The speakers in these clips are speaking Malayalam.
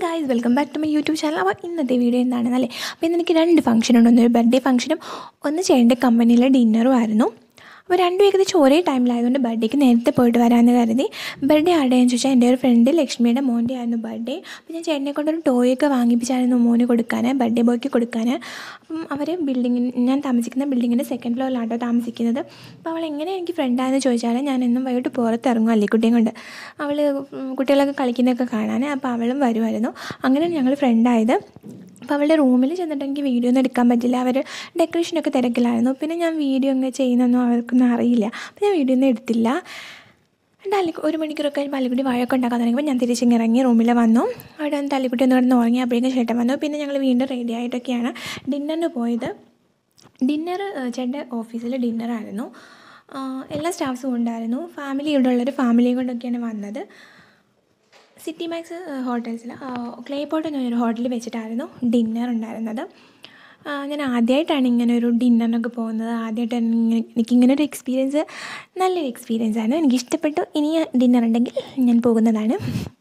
guys welcome back to my YouTube channel അപ്പോൾ ഇന്നത്തെ വീഡിയോ എന്താണെന്ന് അല്ലേ അപ്പോൾ ഇന്ന് എനിക്ക് രണ്ട് ഫംഗ്ഷൻ ഉണ്ട് ഒന്നൊരു ബർത്ത്ഡേ ഫംഗ്ഷനും ഒന്ന് ചേട്ടൻ്റെ കമ്പനിയിലെ ഡിന്നറും ആയിരുന്നു അപ്പോൾ രണ്ടും ഏകദേശം ഒരേ ടൈമിലായതുകൊണ്ട് ബർത്ത്ഡേക്ക് നേരത്തെ പോയിട്ട് വരാമെന്ന് കരുതി ബർത്ത്ഡേ ആരുടെയെന്ന് ചോദിച്ചാൽ എൻ്റെ ഒരു ഫ്രണ്ട് ലക്ഷ്മിയുടെ മോൻ്റെ ആയിരുന്നു ബർത്ത്ഡേ അപ്പോൾ ഞാൻ ചേട്ടനെ കൊണ്ടൊരു ടോയൊക്കെ വാങ്ങിപ്പിച്ചായിരുന്നു മോന് കൊടുക്കാൻ ബർത്ത്ഡേ ബോയ്ക്ക് കൊടുക്കാൻ അപ്പം അവർ ബിൽഡിങ്ങിന് ഞാൻ താമസിക്കുന്ന ബിൽഡിങ്ങിൻ്റെ സെക്കൻഡ് ഫ്ലോറിലാട്ടോ താമസിക്കുന്നത് അപ്പോൾ അവൾ എങ്ങനെ എനിക്ക് ഫ്രണ്ടായെന്ന് ചോദിച്ചാൽ ഞാൻ എന്നും വൈകിട്ട് പുറത്തിറങ്ങും അല്ലിക്കുട്ടിയും കൊണ്ട് അവൾ കുട്ടികളൊക്കെ കളിക്കുന്നതൊക്കെ കാണാൻ അപ്പോൾ അവളും വരുമായിരുന്നു അങ്ങനെ ഞങ്ങൾ ഫ്രണ്ടായത് അപ്പോൾ അവളുടെ റൂമിൽ ചെന്നിട്ട് എനിക്ക് വീഡിയോ ഒന്നും എടുക്കാൻ പറ്റില്ല അവർ ഡെക്കറേഷനൊക്കെ തിരക്കിലായിരുന്നു പിന്നെ ഞാൻ വീഡിയോ ഒക്കെ ചെയ്യുന്നൊന്നും അവർക്കൊന്നും അറിയില്ല അപ്പോൾ ഞാൻ വീഡിയോ ഒന്നും എടുത്തില്ല എന്നിട്ട് അല്ലി ഒരു മണിക്കൂറൊക്കെ കഴിയുമ്പോൾ അല്ലിക്കുട്ടി വഴക്ക് ഉണ്ടാക്കാൻ തുടങ്ങിയപ്പോൾ ഞാൻ തിരിച്ചിങ്ങ് ഇറങ്ങി റൂമിൽ വന്നു അവിടെ വന്നിട്ട് അല്ലിക്കുട്ടി ഒന്ന് കിടന്ന് ഉറങ്ങി അപ്പോഴേക്കും ചേട്ടൻ വന്നു പിന്നെ ഞങ്ങൾ വീണ്ടും റെഡി ആയിട്ടൊക്കെയാണ് ഡിന്നറിന് പോയത് ഡിന്നർ ചേട്ടൻ്റെ ഓഫീസിൽ ഡിന്നറായിരുന്നു എല്ലാ സ്റ്റാഫ്സും ഉണ്ടായിരുന്നു ഫാമിലി ഇവിടെ ഉള്ളൊരു ഫാമിലിയും കൊണ്ടൊക്കെയാണ് വന്നത് സിറ്റി മാക്സ് ഹോട്ടൽസിൽ ക്ലേ പോട്ട് എന്ന് പറഞ്ഞൊരു ഹോട്ടലിൽ വെച്ചിട്ടായിരുന്നു ഡിന്നർ ഉണ്ടായിരുന്നത് ഞാൻ ആദ്യമായിട്ടാണ് ഇങ്ങനെ ഒരു ഡിന്നറിനൊക്കെ പോകുന്നത് ആദ്യമായിട്ടാണ് ഇങ്ങനെ എനിക്കിങ്ങനെ ഒരു എക്സ്പീരിയൻസ് നല്ലൊരു എക്സ്പീരിയൻസ് ആണ് എനിക്ക് ഇഷ്ടപ്പെട്ടു ഇനി ഡിന്നർ ഉണ്ടെങ്കിൽ ഞാൻ പോകുന്നതാണ്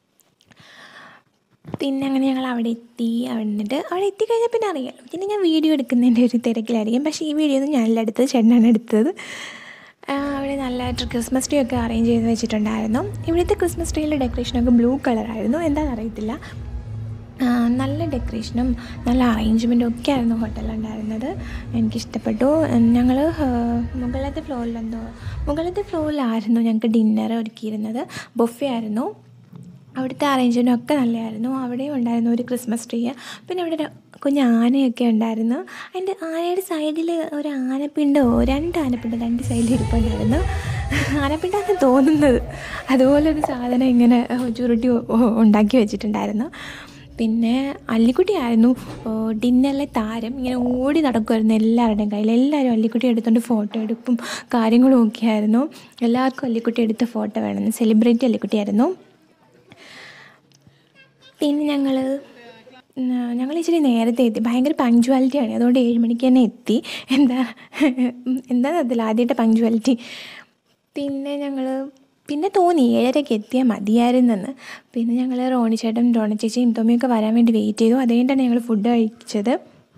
പിന്നെ അങ്ങനെ ഞങ്ങൾ അവിടെ എത്തി അവിടെ നിന്നിട്ട് അവിടെ എത്തിക്കഴിഞ്ഞാൽ പിന്നെ അറിയാമല്ലോ പിന്നെ ഞാൻ വീഡിയോ എടുക്കുന്നതിൻ്റെ ഒരു തിരക്കിലായിരിക്കും പക്ഷേ ഈ വീഡിയോ ഒന്നും ഞാനല്ല എടുത്തത് ചേട്ടനാണ് എടുത്തത് അവിടെ നല്ലതായിട്ട് ക്രിസ്മസ് ട്രീ ഒക്കെ അറേഞ്ച് ചെയ്ത് വെച്ചിട്ടുണ്ടായിരുന്നു ഇവിടുത്തെ ക്രിസ്മസ് ട്രീയിലെ ഡെക്കറേഷനൊക്കെ ബ്ലൂ കളറായിരുന്നു എന്താണെന്ന് അറിയത്തില്ല നല്ല ഡെക്കറേഷനും നല്ല അറേഞ്ച്മെൻറ്റും ഒക്കെ ആയിരുന്നു ഹോട്ടലിലുണ്ടായിരുന്നത് എനിക്കിഷ്ടപ്പെട്ടു ഞങ്ങൾ മുകളിലത്തെ ഫ്ലോറിലെന്തോ മുകളിലത്തെ ഫ്ലോറിലായിരുന്നു ഞങ്ങൾക്ക് ഡിന്നർ ഒരുക്കിയിരുന്നത് ബൊഫെ ആയിരുന്നു അവിടുത്തെ അറേഞ്ച്മെൻറ്റും ഒക്കെ നല്ലതായിരുന്നു അവിടെയും ഉണ്ടായിരുന്നു ഒരു ക്രിസ്മസ് ട്രീ പിന്നെ അവിടെ ഒരു കുഞ്ഞ് ആനയൊക്കെ ഉണ്ടായിരുന്നു അതിൻ്റെ ആനയുടെ സൈഡിൽ ഒരു ആനപ്പിണ്ടോ രണ്ട് ആനപ്പിണ്ടോ രണ്ട് സൈഡിൽ ഇരിപ്പുണ്ടായിരുന്നു ആനപ്പിണ്ടാന്ന് തോന്നുന്നത് അതുപോലൊരു സാധനം ഇങ്ങനെ ചുരുട്ടി ഉണ്ടാക്കി വെച്ചിട്ടുണ്ടായിരുന്നു പിന്നെ അല്ലിക്കുട്ടിയായിരുന്നു ഡിന്നറിലെ താരം ഇങ്ങനെ ഓടി നടക്കുമായിരുന്നു എല്ലാവരുടെയും കയ്യിൽ എല്ലാവരും അല്ലിക്കുട്ടി എടുത്തുകൊണ്ട് ഫോട്ടോ എടുപ്പും കാര്യങ്ങളും ഒക്കെ ആയിരുന്നു എല്ലാവർക്കും അല്ലിക്കുട്ടി എടുത്ത ഫോട്ടോ വേണമെന്ന് സെലിബ്രിറ്റി അല്ലിക്കുട്ടിയായിരുന്നു പിന്നെ ഞങ്ങൾ ഞങ്ങൾ ഇച്ചിരി നേരത്തെ എത്തി ഭയങ്കര പങ്ക്ച്വാലിറ്റിയാണ് അതുകൊണ്ട് ഏഴ് മണിക്ക് തന്നെ എത്തി എന്താ എന്താണെന്ന് അതിൽ ആദ്യമായിട്ട് പങ്ക്ച്വാലിറ്റി പിന്നെ ഞങ്ങൾ പിന്നെ തോന്നി ഏഴരയ്ക്ക് എത്തിയാൽ മതിയായിരുന്നെന്ന് പിന്നെ ഞങ്ങൾ റോണി ചേട്ടൻ റോണി ചേച്ചിയും തോമിയൊക്കെ വരാൻ വേണ്ടി വെയിറ്റ് ചെയ്തു അതുകൊണ്ടാണ് ഞങ്ങൾ ഫുഡ് കഴിച്ചത്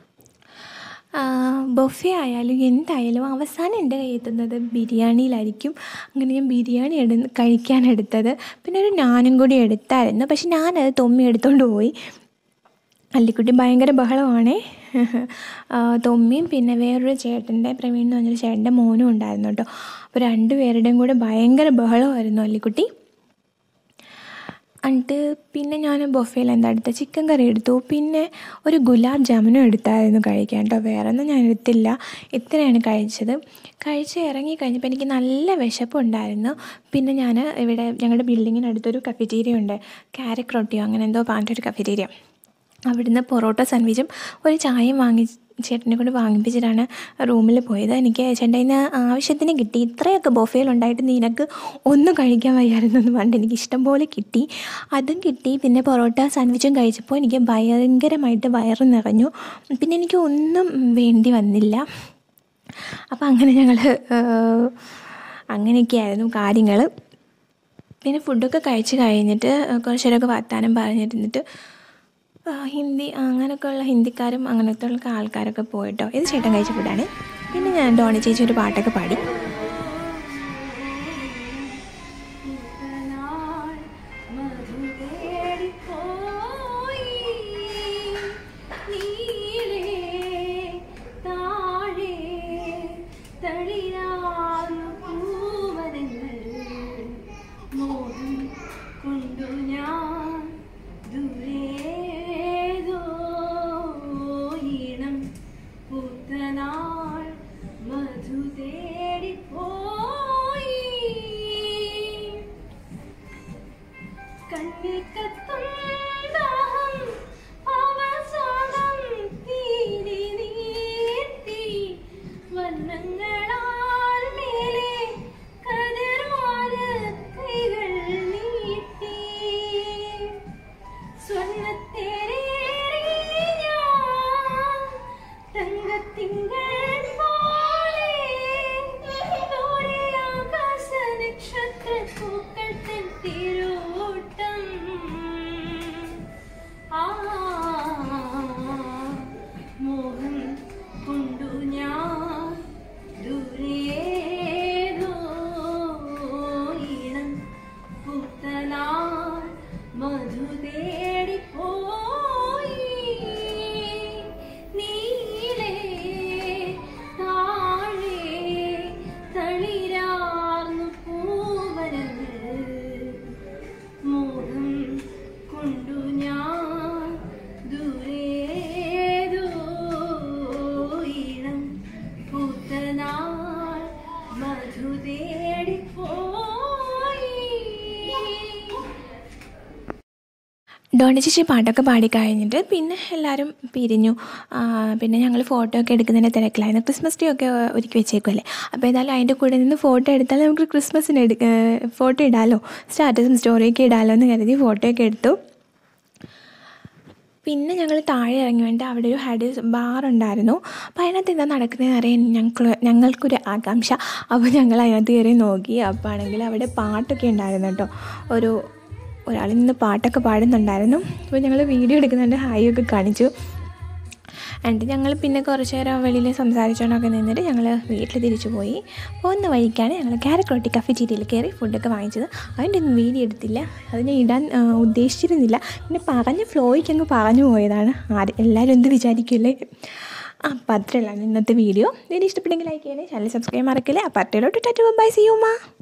ബൊഫെ ആയാലും എന്തായാലും അവസാനം എൻ്റെ കയ്യിൽ എത്തുന്നത് ബിരിയാണിയിലായിരിക്കും അങ്ങനെ ഞാൻ ബിരിയാണി എടു കഴിക്കാൻ എടുത്തത് പിന്നെ ഒരു നാനും കൂടി എടുത്തായിരുന്നു പക്ഷെ ഞാനത് തൊമ്മി എടുത്തുകൊണ്ട് പോയി അല്ലിക്കുട്ടി ഭയങ്കര ബഹളമാണേ തൊമ്മിയും പിന്നെ വേറൊരു ചേട്ടൻ്റെ പ്രവീൺ എന്ന് പറഞ്ഞൊരു ചേട്ടൻ്റെ മോനും ഉണ്ടായിരുന്നു കേട്ടോ അപ്പോൾ രണ്ടുപേരുടെയും കൂടെ ഭയങ്കര ബഹളമായിരുന്നു അല്ലിക്കുട്ടി എന്നിട്ട് പിന്നെ ഞാൻ ബൊഫയിൽ എന്താ എടുത്തത് ചിക്കൻ കറി എടുത്തു പിന്നെ ഒരു ഗുലാബ് ജാമുനും എടുത്തായിരുന്നു കഴിക്കാൻ കേട്ടോ വേറെ ഒന്നും ഞാൻ എടുത്തില്ല ഇത്രയാണ് കഴിച്ചത് കഴിച്ച് ഇറങ്ങി കഴിഞ്ഞപ്പോൾ എനിക്ക് നല്ല വിശപ്പുണ്ടായിരുന്നു പിന്നെ ഞാൻ ഇവിടെ ഞങ്ങളുടെ ബിൽഡിങ്ങിനടുത്തൊരു കഫറ്റീരിയ ഉണ്ട് കാരറ്റ് റൊട്ടിയോ അങ്ങനെ എന്തോ പറഞ്ഞിട്ടൊരു കഫറ്റീരിയ അവിടുന്ന് പൊറോട്ട സാൻഡ്വിച്ചും ഒരു ചായയും വാങ്ങി ചേട്ടനെ കൊണ്ട് വാങ്ങിപ്പിച്ചിട്ടാണ് റൂമിൽ പോയത് എനിക്ക് ചേട്ടന് ആവശ്യത്തിന് കിട്ടി ഇത്രയൊക്കെ ബൊഫയിലുണ്ടായിട്ട് നിനക്ക് ഒന്നും കഴിക്കാൻ വയ്യായിരുന്നു എന്ന് പറഞ്ഞിട്ട് എനിക്ക് ഇഷ്ടം പോലെ കിട്ടി അതും കിട്ടി പിന്നെ പൊറോട്ട സാൻഡ്വിച്ചും കഴിച്ചപ്പോൾ എനിക്ക് ഭയങ്കരമായിട്ട് വയറ് നിറഞ്ഞു പിന്നെ എനിക്ക് ഒന്നും വേണ്ടി വന്നില്ല അപ്പോൾ അങ്ങനെ ഞങ്ങൾ അങ്ങനെയൊക്കെയായിരുന്നു കാര്യങ്ങൾ പിന്നെ ഫുഡൊക്കെ കഴിച്ച് കഴിഞ്ഞിട്ട് കുറച്ച് നേരമൊക്കെ വർത്താനം പറഞ്ഞിരുന്നിട്ട് ഹിന്ദി അങ്ങനെയൊക്കെ ഉള്ള ഹിന്ദിക്കാരും അങ്ങനത്തെ ഉള്ള ആൾക്കാരൊക്കെ പോയിട്ടോ ഇത് ചേട്ടൻ കഴിച്ച ഫുഡാണ് പിന്നെ ഞാൻ ഡോണി ചേച്ചി ഒരു പാട്ടൊക്കെ പാടി കൊണ്ടു ഞാൻ ദൂരേതോ ഈണം പുത്തനാൾ മധു തേടിപ്പോയി കണ്ണിക്കത്തും ദാഹം അവസാനം തീരി നീർത്തി വർണ്ണങ്ങളാൽ മേലെ കതിർവാല കൈകൾ നീട്ടി സ്വർണ്ണത്തേരേറി ഞാൻ തങ്കത്തിങ്കൾ പോലെ ദൂരെ ആകാശ നക്ഷത്ര പൂക്കൾ തൻ തിരോട്ടം ഡോണ ചേച്ചി പാട്ടൊക്കെ പാടി കഴിഞ്ഞിട്ട് പിന്നെ എല്ലാവരും പിരിഞ്ഞു ആ, പിന്നെ ഞങ്ങൾ ഫോട്ടോ ഒക്കെ എടുക്കുന്നതിൻ്റെ തിരക്കിലായിരുന്നു ക്രിസ്മസ് ട്രീ ഒക്കെ ഒരുക്കി വെച്ചേക്കുമല്ലേ അപ്പോൾ ഏതായാലും അതിൻ്റെ കൂടെ നിന്ന് ഫോട്ടോ എടുത്താൽ നമുക്ക് ക്രിസ്മസിന് എടുക്ക ഫോട്ടോ ഇടാമല്ലോ സ്റ്റാറ്റസും സ്റ്റോറിയൊക്കെ ഇടാമല്ലോ എന്ന് കരുതി ഫോട്ടോ ഒക്കെ എടുത്തു പിന്നെ ഞങ്ങൾ താഴെ ഇറങ്ങി വേണ്ടി അവിടെ ഒരു ഹെഡ് ബാർ ഉണ്ടായിരുന്നു അപ്പോൾ അതിനകത്ത് എന്താ നടക്കുന്നതെന്ന് അറിയാൻ ഞങ്ങൾക്ക് ഞങ്ങൾക്കൊരു ആകാംക്ഷ അപ്പോൾ ഞങ്ങൾ അതിനകത്ത് കയറി നോക്കി അപ്പോൾ ആണെങ്കിൽ അവിടെ പാട്ടൊക്കെ ഉണ്ടായിരുന്നു കേട്ടോ ഒരു ഒരാൾ നിന്ന് പാട്ടൊക്കെ പാടുന്നുണ്ടായിരുന്നു അപ്പോൾ ഞങ്ങൾ വീഡിയോ എടുക്കുന്നുണ്ട് ഹായ് ഒക്കെ കാണിച്ചു എന്നിട്ട് ഞങ്ങൾ പിന്നെ കുറച്ച് നേരം വെളിയിൽ സംസാരിച്ചുകൊണ്ടൊക്കെ നിന്നിട്ട് ഞങ്ങൾ വീട്ടിൽ തിരിച്ചു പോയി പോകുന്ന വഴിക്കാണ് ഞങ്ങൾ കാരക്കോട്ടി കഫേറ്റീരിയയിൽ കയറി ഫുഡൊക്കെ വാങ്ങിച്ചത് അതിൻ്റെ ഒന്നും വീഡിയോ എടുത്തില്ല അത് ഞാൻ ഇടാൻ ആ, ഉദ്ദേശിച്ചിരുന്നില്ല പിന്നെ പറഞ്ഞ ഫ്ലോയ്ക്ക് അങ്ങ് പറഞ്ഞു പോയതാണ് ആര് എല്ലാവരും എന്ത് വിചാരിക്കില്ലേ അപ്പം അത്രയല്ല ഇന്നത്തെ വീഡിയോ ഇതിന് ഇഷ്ടപ്പെട്ടെങ്കിൽ ലൈക്ക് ചെയ്യണേ ചാനൽ സബ്സ്ക്രൈബ് മറക്കില്ലേ അപ്പം അത്രയിലോട്ട് ടാറ്റു ബൈ സിയുമ്മ